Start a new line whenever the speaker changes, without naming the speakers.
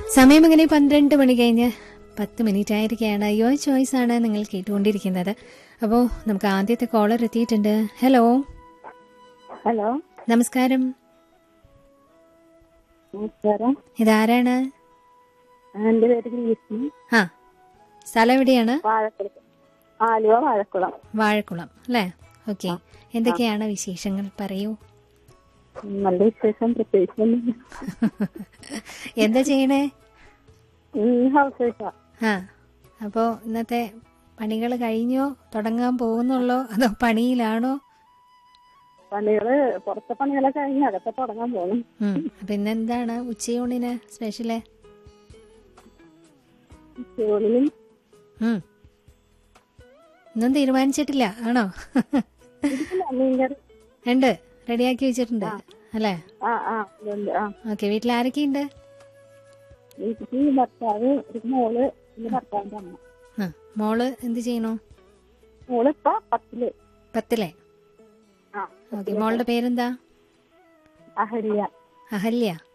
സമയം അങ്ങനെ പന്ത്രണ്ട് മണി കഴിഞ്ഞ് പത്ത് മിനിറ്റ് ആയിരിക്കുകയാണ് യുവർ ചോയ്സ് ആണ് നിങ്ങൾ കേട്ടുകൊണ്ടിരിക്കുന്നത് അപ്പോൾ നമുക്ക് ആദ്യത്തെ കോളർ എത്തിയിട്ടുണ്ട് ഹലോ
ഹലോ
നമസ്കാരം
നമസ്കാരം
ഇതാരാണ്
എന്റെ പേര് ഗ്രീഷ്മ
ആ സ്ഥലം എവിടെയാണ്
വാഴക്കുളം ആലുവ വാഴക്കുളം
വാഴക്കുളം അല്ലേ ഓക്കെ എന്തൊക്കെയാണ് വിശേഷങ്ങൾ പറയൂ
ഉം, നല്ല വിശേഷം പ്രത്യേകിച്ച് ഒന്നുമില്ല.
എന്താ ചെയ്യണേ
ഉം, ഹൗസ് വൈഫാ
ആ അപ്പോൾ ഇന്നത്തെ പണികൾ കഴിഞ്ഞോ തുടങ്ങാൻ പോകുന്നുള്ളോ അതോ പണിയിലാണോ
പണികള് പുറത്തെ പണികളൊക്കെ കഴിഞ്ഞ് അകത്തെ തുടങ്ങാൻ പോകും
ഉം. അപ്പൊ ഇന്നെന്താണ് ഉച്ചയൂണിന് സ്പെഷ്യല്
ജോലിയും
ഉം. ഒന്നും തീരുമാനിച്ചിട്ടില്ല ആണോ
ഇരിക്കില്ല, മീൻകറി
ഉണ്ട് റെഡിയാക്കി വെച്ചിട്ടുണ്ട് അല്ലേ
ആ ആ ഇതുണ്ട് ആ
ഓക്കെ വീട്ടിൽ ആരൊക്കെയുണ്ട്
വീട്ടിൽ ഭർത്താവ് ഒരു മോള് പിന്നെ ഭർത്താവിന്റെ അമ്മ
ആ മോള് എന്ത് ചെയ്യണു
മോള് ഇപ്പൊ പത്തില്
പത്തിലെ
ആ
ഓക്കെ മോളുടെ പേരെന്താ
അഹല്യ
അഹല്യ